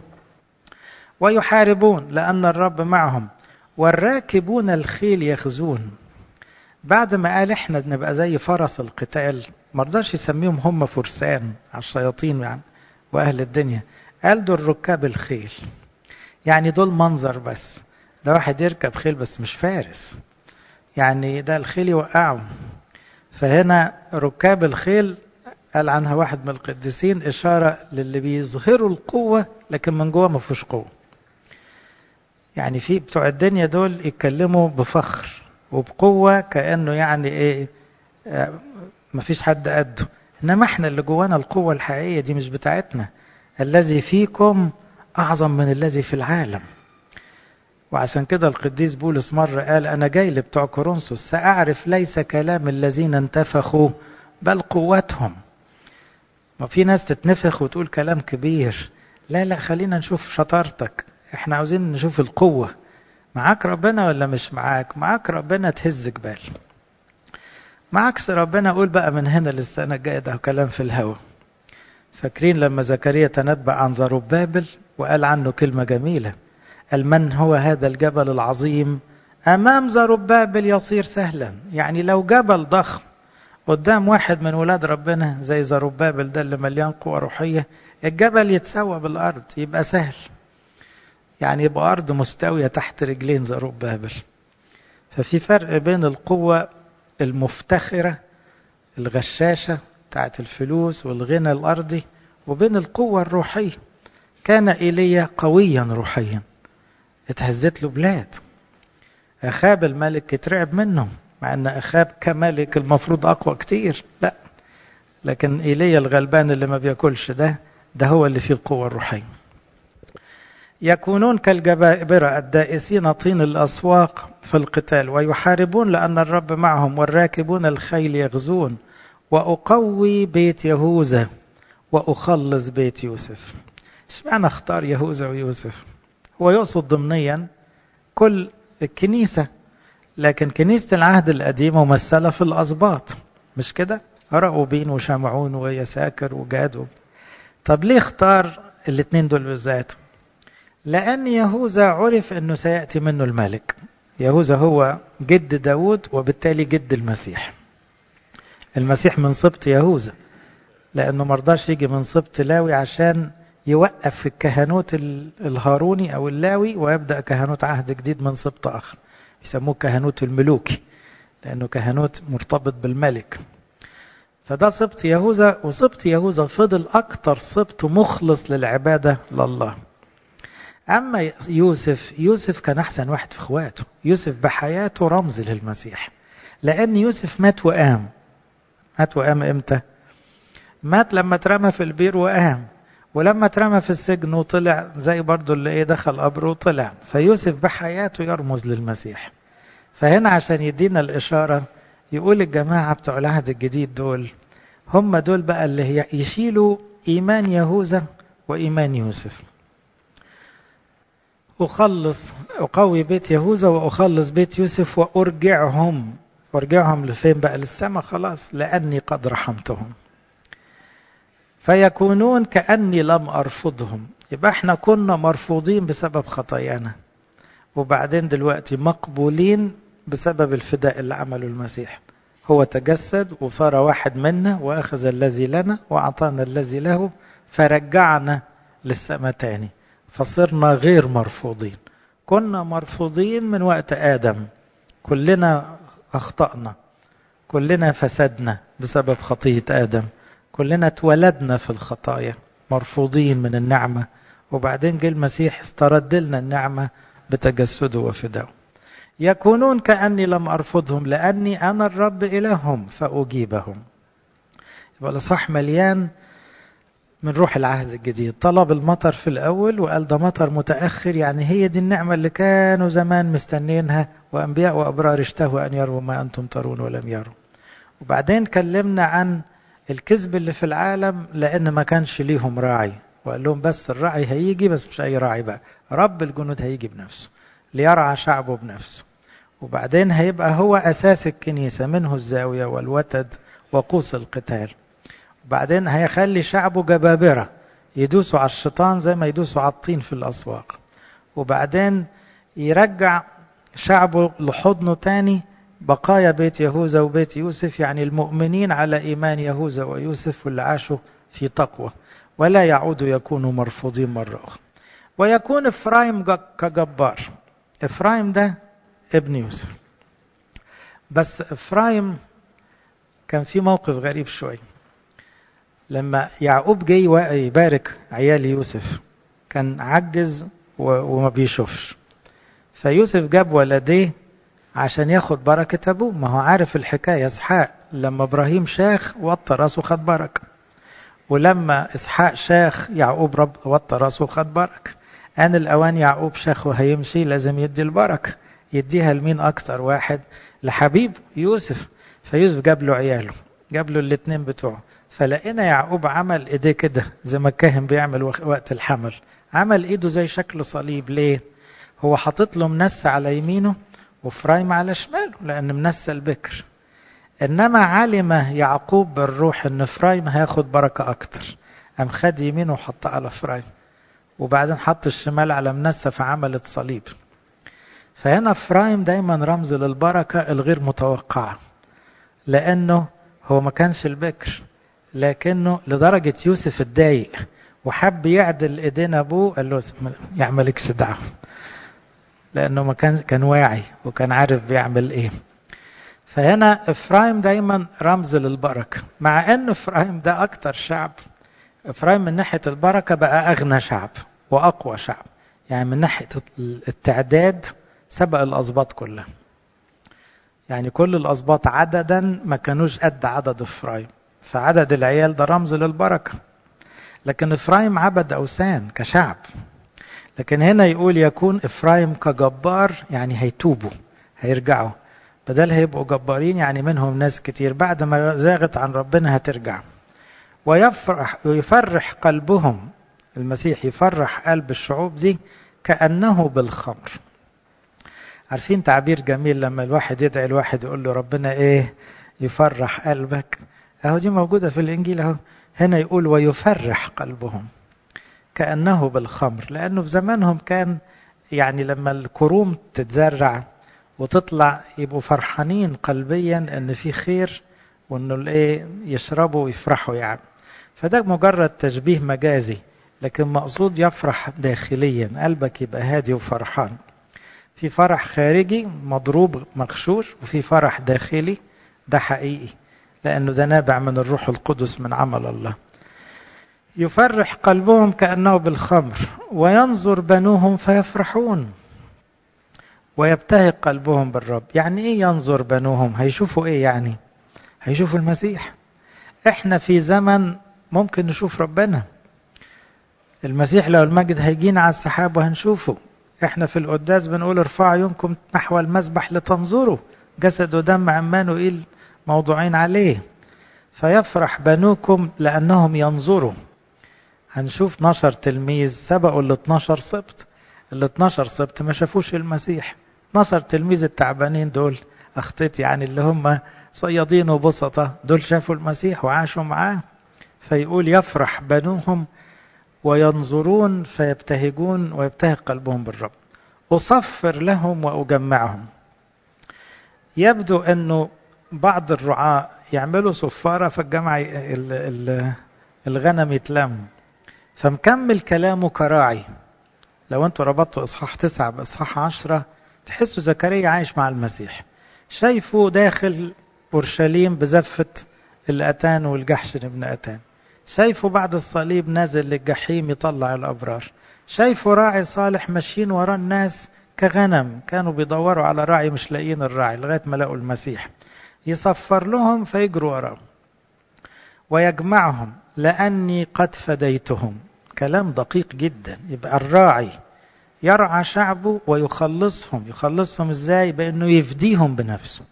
ويحاربون لأن الرب معهم والراكبون الخيل يخزون بعد ما قال احنا نبقى زي فرس القتال ما رضاش يسميهم هم فرسان على الشياطين يعني واهل الدنيا قال دول ركاب الخيل يعني دول منظر بس ده واحد يركب خيل بس مش فارس يعني ده الخيل يوقعه فهنا ركاب الخيل قال عنها واحد من القديسين إشارة للي بيظهروا القوة لكن من جوه ما فيهوش قوة يعني في بتوع الدنيا دول يتكلموا بفخر وبقوة كأنه يعني إيه آه ما فيش حد قده إنما إحنا اللي جوانا القوة الحقيقية دي مش بتاعتنا الذي فيكم أعظم من الذي في العالم وعشان كده القديس بولس مرة قال أنا جاي لبتوع كورنثوس سأعرف ليس كلام الذين انتفخوا بل قوتهم ما في ناس تتنفخ وتقول كلام كبير لا لا خلينا نشوف شطارتك احنا عاوزين نشوف القوة معاك ربنا ولا مش معاك معاك ربنا تهز جبال معاكش ربنا قول بقى من هنا للسنة الجاية ده كلام في الهوا فاكرين لما زكريا تنبأ عن زربابل وقال عنه كلمة جميلة قال من هو هذا الجبل العظيم أمام زربابل يصير سهلا يعني لو جبل ضخم قدام واحد من ولاد ربنا زي زربابل ده اللي مليان قوة روحية الجبل يتسوى بالأرض يبقى سهل يعني يبقى أرض مستوية تحت رجلين زربابل ففي فرق بين القوة المفتخرة الغشاشة بتاعت الفلوس والغنى الأرضي وبين القوة الروحية كان إيليا قويا روحيا اتهزت له بلاد أخاب الملك اترعب منه مع أن أخاب كملك المفروض أقوى كتير لا لكن إيليا الغلبان اللي ما بياكلش ده ده هو اللي فيه القوة الروحية يكونون كالجبابرة الدائسين طين الأسواق في القتال ويحاربون لأن الرب معهم والراكبون الخيل يغزون وأقوي بيت يهوذا وأخلص بيت يوسف اشمعنى اختار يهوذا ويوسف هو يقصد ضمنيا كل الكنيسة لكن كنيسة العهد القديم ممثلة في الأسباط مش كده رأوبين وشمعون ويساكر وجاد طب ليه اختار الاثنين دول بالذات لأن يهوذا عرف أنه سيأتي منه الملك يهوذا هو جد داود وبالتالي جد المسيح المسيح من سبط يهوذا لأنه مرضاش يجي من سبط لاوي عشان يوقف في الكهنوت الهاروني أو اللاوي ويبدأ كهنوت عهد جديد من سبط آخر يسموه كهنوت الملوكي لأنه كهنوت مرتبط بالملك فده سبط يهوذا وسبط يهوذا فضل أكتر سبط مخلص للعبادة لله أما يوسف يوسف كان أحسن واحد في إخواته يوسف بحياته رمز للمسيح لأن يوسف مات وقام مات وقام إمتى مات لما اترمى في البير وقام ولما اترمى في السجن وطلع زي برضو اللي ايه دخل قبره وطلع فيوسف بحياته يرمز للمسيح فهنا عشان يدينا الإشارة يقول الجماعة بتوع العهد الجديد دول هم دول بقى اللي يشيلوا إيمان يهوذا وإيمان يوسف أخلص أقوي بيت يهوذا وأخلص بيت يوسف وأرجعهم وأرجعهم لفين بقى للسماء خلاص لأني قد رحمتهم فيكونون كأني لم أرفضهم يبقى احنا كنا مرفوضين بسبب خطايانا وبعدين دلوقتي مقبولين بسبب الفداء اللي عمله المسيح هو تجسد وصار واحد منا وأخذ الذي لنا وأعطانا الذي له فرجعنا للسماء تاني فصرنا غير مرفوضين كنا مرفوضين من وقت آدم كلنا أخطأنا كلنا فسدنا بسبب خطية آدم كلنا اتولدنا في الخطايا مرفوضين من النعمة وبعدين جه المسيح استرد لنا النعمة بتجسده وفدائه يكونون كأني لم أرفضهم لأني أنا الرب إلههم فأجيبهم يبقى الأصح مليان من روح العهد الجديد طلب المطر في الأول وقال ده مطر متأخر يعني هي دي النعمة اللي كانوا زمان مستنينها وأنبياء وأبرار اشتهوا أن يروا ما أنتم ترون ولم يروا وبعدين كلمنا عن الكذب اللي في العالم لأن ما كانش ليهم راعي وقال لهم بس الراعي هيجي بس مش أي راعي بقى رب الجنود هيجي بنفسه ليرعى شعبه بنفسه وبعدين هيبقى هو أساس الكنيسة منه الزاوية والوتد وقوس القتال وبعدين هيخلي شعبه جبابرة يدوسوا على الشيطان زي ما يدوسوا على الطين في الأسواق وبعدين يرجع شعبه لحضنه تاني بقايا بيت يهوذا وبيت يوسف يعني المؤمنين على إيمان يهوذا ويوسف واللي عاشوا في تقوى ولا يعودوا يكونوا مرفوضين مرة أخرى ويكون إفرايم كجبار إفرايم ده ابن يوسف بس إفرايم كان في موقف غريب شوي لما يعقوب جه يبارك عيال يوسف كان عجز وما بيشوفش فيوسف جاب ولديه عشان ياخد بركة أبوه ما هو عارف الحكاية إسحاق لما إبراهيم شاخ وطى راسه خد بركة ولما إسحاق شاخ يعقوب رب وطى راسه خد بركة آن الأوان يعقوب شاخ وهيمشي لازم يدي البركة يديها لمين أكتر واحد لحبيب يوسف فيوسف جاب له عياله جاب له الاثنين بتوعه فلقينا يعقوب عمل ايديه كده زي ما الكاهن بيعمل وقت الحمل عمل ايده زي شكل صليب ليه هو حاطط له منسى على يمينه وفرايم على شماله لان منسى البكر انما علم يعقوب بالروح ان فرايم هياخد بركه اكتر قام خد يمينه وحطها على فرايم وبعدين حط الشمال على منسى فعملت صليب فهنا فرايم دايما رمز للبركه الغير متوقعه لانه هو ما كانش البكر لكنه لدرجة يوسف اتضايق وحب يعدل ايدين ابوه قال له يعملكش دعوة لانه ما كان كان واعي وكان عارف بيعمل ايه فهنا افرايم دايما رمز للبركة مع ان افرايم ده اكتر شعب افرايم من ناحية البركة بقى اغنى شعب واقوى شعب يعني من ناحية التعداد سبق الاسباط كلها يعني كل الاسباط عددا ما كانوش قد عدد افرايم فعدد العيال ده رمز للبركة لكن إفرايم عبد أوثان كشعب لكن هنا يقول يكون إفرايم كجبار يعني هيتوبوا هيرجعوا بدل هيبقوا جبارين يعني منهم ناس كتير بعد ما زاغت عن ربنا هترجع ويفرح ويفرح قلبهم المسيح يفرح قلب الشعوب دي كأنه بالخمر عارفين تعبير جميل لما الواحد يدعي الواحد يقول له ربنا ايه يفرح قلبك اهو دي موجودة في الإنجيل اهو هنا يقول ويفرح قلبهم كأنه بالخمر لأنه في زمانهم كان يعني لما الكروم تتزرع وتطلع يبقوا فرحانين قلبيا ان في خير وانه الايه يشربوا ويفرحوا يعني فده مجرد تشبيه مجازي لكن مقصود يفرح داخليا قلبك يبقى هادي وفرحان في فرح خارجي مضروب مغشور وفي فرح داخلي ده حقيقي لأنه ده نابع من الروح القدس من عمل الله يفرح قلبهم كأنه بالخمر وينظر بنوهم فيفرحون ويبتهج قلبهم بالرب يعني ايه ينظر بنوهم هيشوفوا ايه يعني هيشوفوا المسيح احنا في زمن ممكن نشوف ربنا المسيح لو المجد هيجينا على السحاب وهنشوفه احنا في القداس بنقول ارفعوا عيونكم نحو المسبح لتنظروا جسد ودم عمانوئيل موضوعين عليه فيفرح بنوكم لأنهم ينظروا هنشوف 12 تلميذ سبقوا ال 12 سبط ال 12 سبط ما شافوش المسيح 12 تلميذ التعبانين دول أخطيت يعني اللي هم صيادين وبسطة دول شافوا المسيح وعاشوا معاه فيقول يفرح بنوهم وينظرون فيبتهجون ويبتهج قلبهم بالرب أصفر لهم وأجمعهم يبدو أنه بعض الرعاة يعملوا صفارة فالجمع الغنم يتلم فمكمل كلامه كراعي لو انتوا ربطتوا اصحاح تسعة باصحاح عشرة تحسوا زكريا عايش مع المسيح شايفه داخل اورشليم بزفة الاتان والجحش ابن اتان شايفه بعد الصليب نازل للجحيم يطلع الابرار شايفه راعي صالح ماشيين وراه الناس كغنم كانوا بيدوروا على راعي مش لاقيين الراعي لغايه ما لقوا المسيح يصفر لهم فيجروا وراه ويجمعهم لاني قد فديتهم كلام دقيق جدا يبقى الراعي يرعى شعبه ويخلصهم يخلصهم ازاي بانه يفديهم بنفسه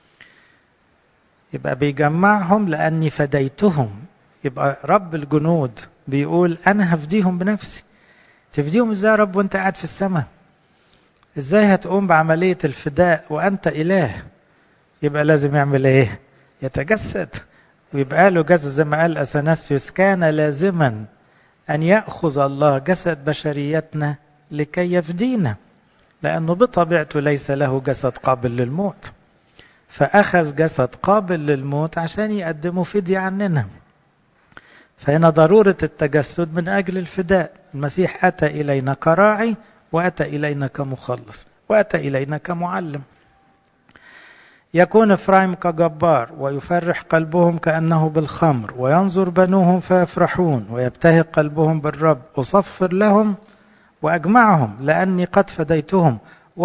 يبقى بيجمعهم لاني فديتهم يبقى رب الجنود بيقول انا هفديهم بنفسي تفديهم ازاي يا رب وانت قاعد في السماء ازاي هتقوم بعمليه الفداء وانت اله يبقى لازم يعمل ايه يتجسد ويبقى له جسد زي ما قال اثناسيوس كان لازما أن يأخذ الله جسد بشريتنا لكي يفدينا لأنه بطبيعته ليس له جسد قابل للموت فأخذ جسد قابل للموت عشان يقدمه فدية عننا فهنا ضرورة التجسد من أجل الفداء المسيح أتى إلينا كراعي وأتى إلينا كمخلص وأتى إلينا كمعلم يكون إفرايم كجبار ويفرح قلبهم كأنه بالخمر وينظر بنوهم فيفرحون ويبتهق قلبهم بالرب أصفر لهم وأجمعهم لأني قد فديتهم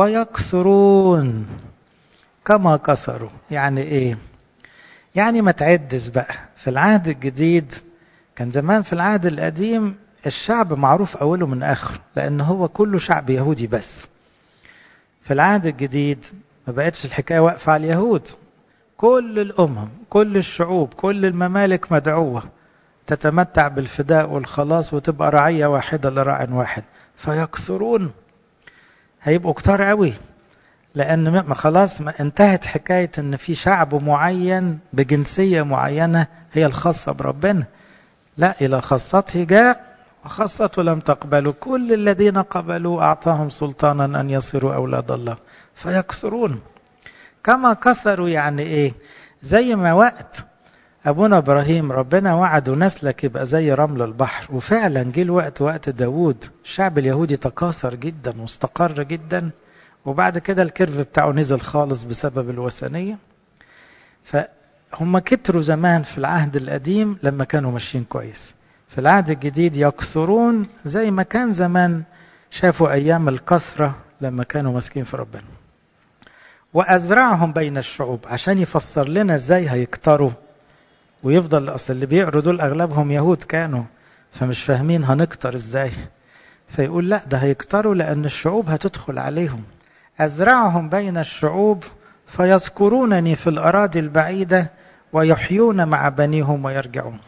ويكثرون كما كسروا يعني إيه يعني ما تعدش بقى في العهد الجديد كان زمان في العهد القديم الشعب معروف أوله من آخره لأن هو كله شعب يهودي بس في العهد الجديد ما بقتش الحكاية واقفة على اليهود كل الأمم كل الشعوب كل الممالك مدعوة تتمتع بالفداء والخلاص وتبقى رعية واحدة لراع واحد فيكسرون هيبقوا كتار قوي لأن ما خلاص ما انتهت حكاية أن في شعب معين بجنسية معينة هي الخاصة بربنا لا إلى خاصته جاء وخاصته لم تقبلوا كل الذين قبلوا أعطاهم سلطانا أن يصيروا أولاد الله فيكسرون كما كسروا يعني ايه زي ما وقت ابونا ابراهيم ربنا وعده نسلك يبقى زي رمل البحر وفعلا جه الوقت وقت داوود الشعب اليهودي تكاثر جدا واستقر جدا وبعد كده الكيرف بتاعه نزل خالص بسبب الوثنيه فهم كتروا زمان في العهد القديم لما كانوا ماشيين كويس في العهد الجديد يكثرون زي ما كان زمان شافوا ايام الكثره لما كانوا ماسكين في ربنا وأزرعهم بين الشعوب عشان يفسر لنا ازاي هيكتروا ويفضل أصل اللي بيقروا دول أغلبهم يهود كانوا فمش فاهمين هنكتر ازاي فيقول لا ده هيكتروا لأن الشعوب هتدخل عليهم أزرعهم بين الشعوب فيذكرونني في الأراضي البعيدة ويحيون مع بنيهم ويرجعون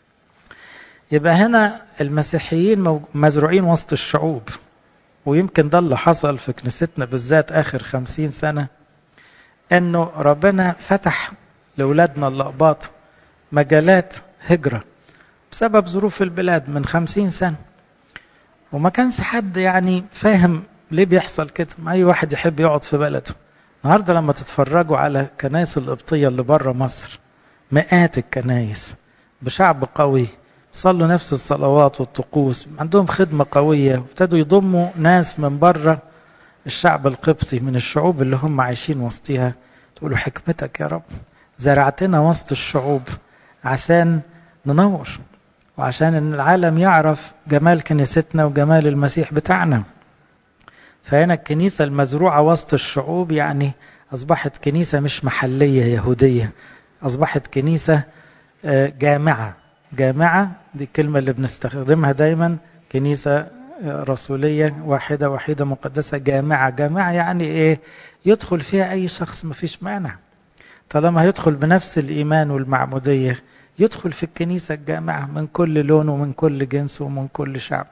يبقى هنا المسيحيين مزروعين وسط الشعوب ويمكن ده اللي حصل في كنيستنا بالذات آخر خمسين سنة أنه ربنا فتح لأولادنا اللقباط مجالات هجرة بسبب ظروف البلاد من خمسين سنة وما كانش حد يعني فاهم ليه بيحصل كده ما أي واحد يحب يقعد في بلده النهاردة لما تتفرجوا على كنايس القبطية اللي بره مصر مئات الكنايس بشعب قوي صلوا نفس الصلوات والطقوس عندهم خدمة قوية وابتدوا يضموا ناس من بره الشعب القبطي من الشعوب اللي هم عايشين وسطها تقولوا حكمتك يا رب زرعتنا وسط الشعوب عشان ننور وعشان ان العالم يعرف جمال كنيستنا وجمال المسيح بتاعنا فهنا الكنيسة المزروعة وسط الشعوب يعني أصبحت كنيسة مش محلية يهودية أصبحت كنيسة جامعة جامعة دي الكلمة اللي بنستخدمها دايما كنيسة رسولية واحدة وحيدة مقدسة جامعة جامعة يعني إيه يدخل فيها أي شخص ما فيش مانع طالما هيدخل بنفس الإيمان والمعمودية يدخل في الكنيسة الجامعة من كل لون ومن كل جنس ومن كل شعب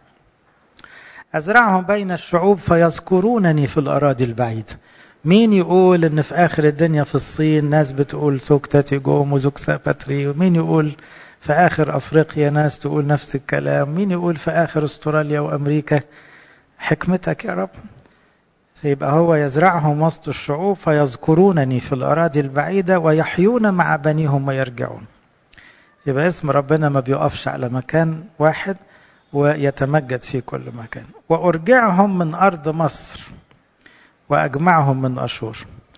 أزرعهم بين الشعوب فيذكرونني في الأراضي البعيدة مين يقول ان في اخر الدنيا في الصين ناس بتقول سوك تاتي جوم وزوك ساباتري ومين يقول في آخر أفريقيا ناس تقول نفس الكلام مين يقول في آخر أستراليا وأمريكا حكمتك يا رب فيبقى هو يزرعهم وسط الشعوب فيذكرونني في الأراضي البعيدة ويحيون مع بنيهم ويرجعون يبقى اسم ربنا ما بيقفش على مكان واحد ويتمجد في كل مكان وأرجعهم من أرض مصر وأجمعهم من أشور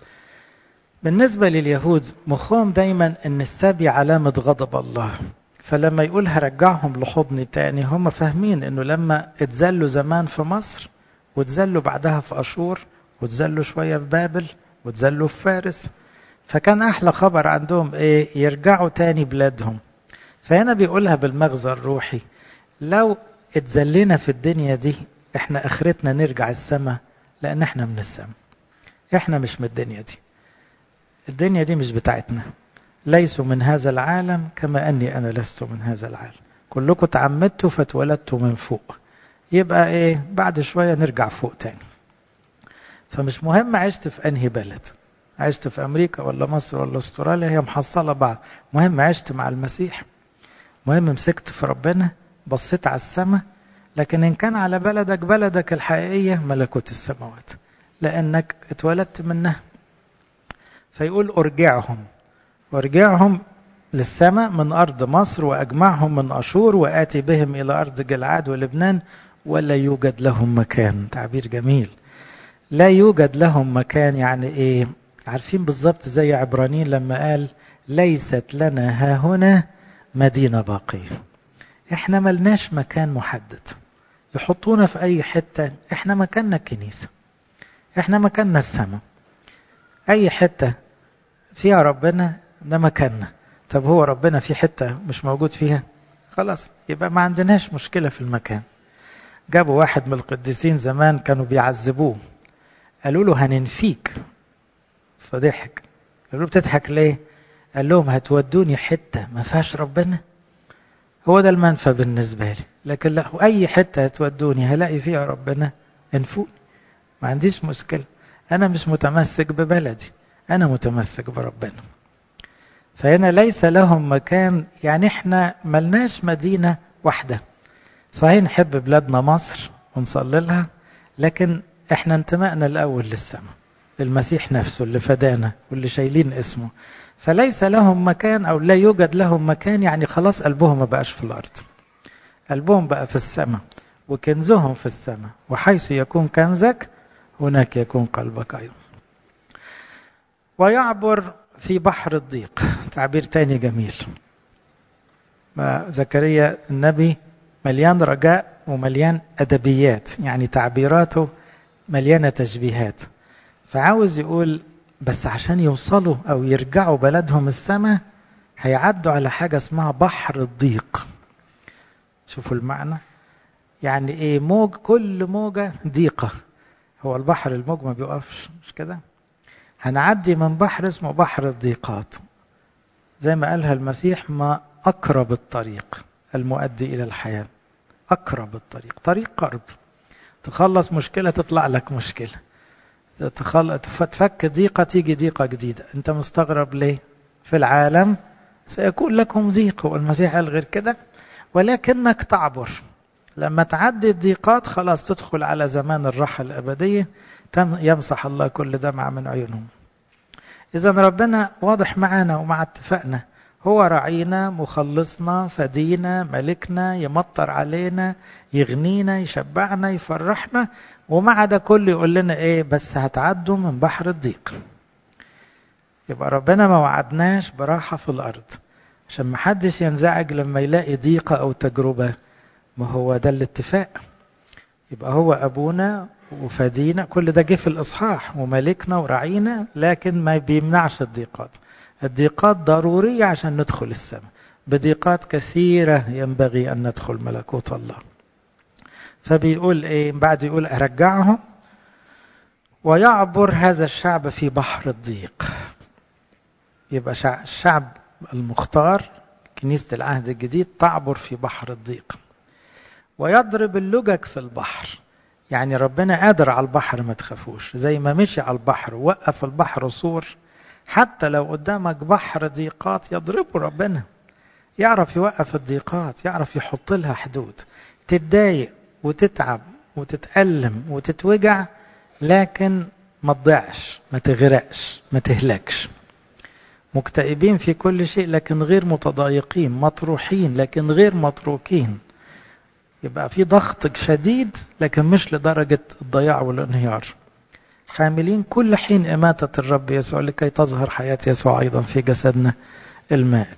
بالنسبة لليهود مخهم دايما أن السبي علامة غضب الله فلما يقول هرجعهم لحضني تاني هم فاهمين أنه لما اتذلوا زمان في مصر واتذلوا بعدها في أشور واتذلوا شوية في بابل واتذلوا في فارس فكان أحلى خبر عندهم إيه يرجعوا تاني بلادهم فهنا بيقولها بالمغزى الروحي لو اتذلنا في الدنيا دي احنا اخرتنا نرجع السماء لان احنا من السماء احنا مش من الدنيا دي الدنيا دي مش بتاعتنا ليسوا من هذا العالم كما اني انا لست من هذا العالم كلكم تعمدتوا فاتولدتوا من فوق يبقى ايه بعد شويه نرجع فوق تاني فمش مهم عشت في انهي بلد عشت في امريكا ولا مصر ولا استراليا هي محصله بعض مهم عشت مع المسيح مهم مسكت في ربنا بصيت على السماء لكن إن كان على بلدك بلدك الحقيقية ملكوت السماوات لأنك اتولدت منها فيقول أرجعهم أرجعهم للسماء من أرض مصر وأجمعهم من أشور وآتي بهم إلى أرض جلعاد ولبنان ولا يوجد لهم مكان تعبير جميل لا يوجد لهم مكان يعني إيه عارفين بالظبط زي عبرانيين لما قال ليست لنا ها هنا مدينة باقية احنا ملناش مكان محدد يحطونا في اي حتة احنا مكاننا الكنيسة احنا مكاننا السماء اي حتة فيها ربنا ده مكاننا طب هو ربنا في حتة مش موجود فيها خلاص يبقى ما عندناش مشكلة في المكان جابوا واحد من القديسين زمان كانوا بيعذبوه قالوا له هننفيك فضحك قالوا له بتضحك ليه قال لهم هتودوني حتة ما فيهاش ربنا هو ده المنفى بالنسبة لي لكن لا أي حتة هتودوني هلاقي فيها ربنا انفوني ما عنديش مشكلة أنا مش متمسك ببلدي أنا متمسك بربنا فهنا ليس لهم مكان يعني احنا ملناش مدينة واحدة صحيح نحب بلادنا مصر ونصلي لها لكن احنا انتمائنا الأول للسماء للمسيح نفسه اللي فدانا واللي شايلين اسمه فليس لهم مكان أو لا يوجد لهم مكان يعني خلاص قلبهم ما بقاش في الأرض قلبهم بقى في السماء وكنزهم في السماء وحيث يكون كنزك هناك يكون قلبك أيضا ويعبر في بحر الضيق تعبير تاني جميل زكريا النبي مليان رجاء ومليان أدبيات يعني تعبيراته مليانة تشبيهات فعاوز يقول بس عشان يوصلوا أو يرجعوا بلدهم السماء هيعدوا على حاجة اسمها بحر الضيق شوفوا المعنى يعني ايه موج كل موجة ضيقة هو البحر الموج ما بيقفش مش كده هنعدي من بحر اسمه بحر الضيقات زي ما قالها المسيح ما أقرب الطريق المؤدي إلى الحياة أقرب الطريق طريق قرب تخلص مشكلة تطلع لك مشكلة تخل... تفك ضيقة تيجي ضيقة جديدة أنت مستغرب ليه في العالم سيكون لكم ضيق والمسيح قال غير كده ولكنك تعبر لما تعدي الضيقات خلاص تدخل على زمان الراحة الأبدية تم يمسح الله كل دمعة من عيونهم إذا ربنا واضح معنا ومع اتفاقنا هو رعينا مخلصنا فدينا ملكنا يمطر علينا يغنينا يشبعنا يفرحنا ومع ده كله يقول لنا ايه بس هتعدوا من بحر الضيق يبقى ربنا ما وعدناش براحة في الأرض عشان ما حدش ينزعج لما يلاقي ضيقة أو تجربة ما هو ده الاتفاق يبقى هو أبونا وفدينا كل ده جه في الإصحاح وملكنا ورعينا لكن ما بيمنعش الضيقات الضيقات ضرورية عشان ندخل السماء بضيقات كثيرة ينبغي أن ندخل ملكوت الله فبيقول إيه بعد يقول أرجعهم ويعبر هذا الشعب في بحر الضيق يبقى الشعب المختار كنيسة العهد الجديد تعبر في بحر الضيق ويضرب اللجج في البحر يعني ربنا قادر على البحر ما تخافوش زي ما مشي على البحر وقف البحر صور حتى لو قدامك بحر ضيقات يضربه ربنا يعرف يوقف الضيقات يعرف يحط لها حدود تتضايق وتتعب وتتألم وتتوجع لكن ما تضيعش ما تغرقش ما تهلكش مكتئبين في كل شيء لكن غير متضايقين مطروحين لكن غير متروكين يبقى في ضغط شديد لكن مش لدرجة الضياع والانهيار حاملين كل حين إماتة الرب يسوع لكي تظهر حياة يسوع أيضا في جسدنا المائت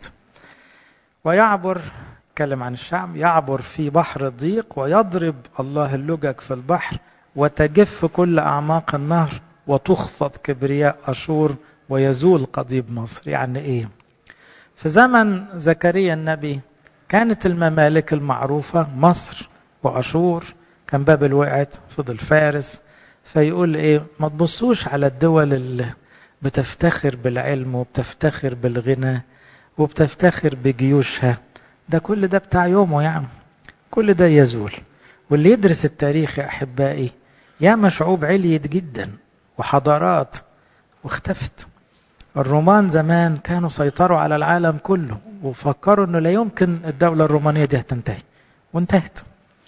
ويعبر اتكلم عن الشعب يعبر في بحر الضيق ويضرب الله اللجج في البحر وتجف كل أعماق النهر وتخفض كبرياء أشور ويزول قضيب مصر يعني إيه في زمن زكريا النبي كانت الممالك المعروفة مصر وأشور كان بابل وقعت فضل فارس فيقول إيه ما تبصوش على الدول اللي بتفتخر بالعلم وبتفتخر بالغنى وبتفتخر بجيوشها ده كل ده بتاع يومه يعني كل ده يزول واللي يدرس التاريخ يا أحبائي ياما شعوب عليت جدا وحضارات واختفت الرومان زمان كانوا سيطروا على العالم كله وفكروا انه لا يمكن الدولة الرومانية دي هتنتهي وانتهت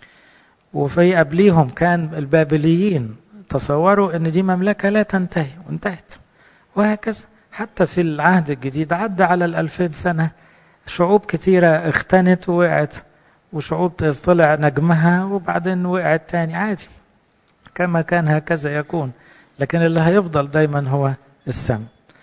وفي قبليهم كان البابليين تصوروا ان دي مملكة لا تنتهي وانتهت وهكذا حتى في العهد الجديد عدى على الألفين سنة شعوب كتيرة اختنت ووقعت وشعوب طلع نجمها وبعدين وقعت تاني عادي كما كان هكذا يكون لكن اللي هيفضل دايما هو السم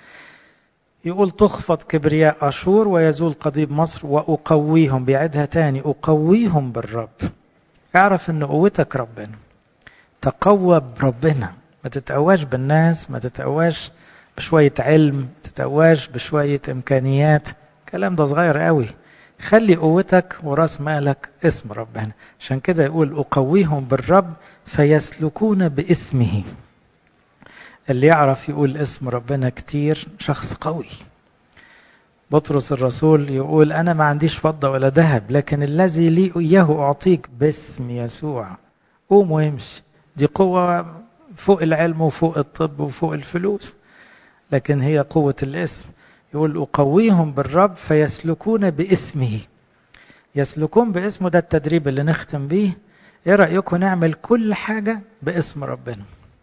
يقول تخفض كبرياء أشور ويزول قضيب مصر وأقويهم بيعدها تاني أقويهم بالرب اعرف ان قوتك ربنا تقوى بربنا ما تتقواش بالناس ما تتقواش بشوية علم ما تتقواش بشوية إمكانيات الكلام ده صغير قوي خلي قوتك وراس مالك اسم ربنا عشان كده يقول أقويهم بالرب فيسلكون باسمه اللي يعرف يقول اسم ربنا كتير شخص قوي بطرس الرسول يقول أنا ما عنديش فضة ولا ذهب لكن الذي لي إياه أعطيك باسم يسوع قوم وامشي دي قوة فوق العلم وفوق الطب وفوق الفلوس لكن هي قوة الاسم يقول أقويهم بالرب فيسلكون باسمه يسلكون باسمه ده التدريب اللي نختم بيه ايه رأيكم نعمل كل حاجة باسم ربنا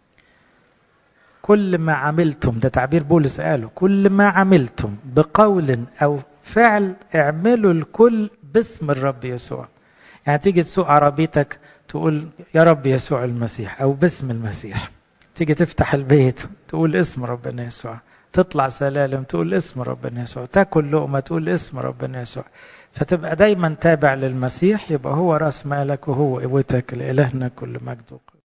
كل ما عملتم ده تعبير بولس قاله كل ما عملتم بقول أو فعل اعملوا الكل باسم الرب يسوع يعني تيجي تسوق عربيتك تقول يا رب يسوع المسيح أو باسم المسيح تيجي تفتح البيت تقول اسم ربنا يسوع تطلع سلالم تقول اسم ربنا يسوع تاكل لقمة تقول اسم ربنا يسوع فتبقى دايما تابع للمسيح يبقى هو راس مالك وهو قوتك لإلهنا كل مجد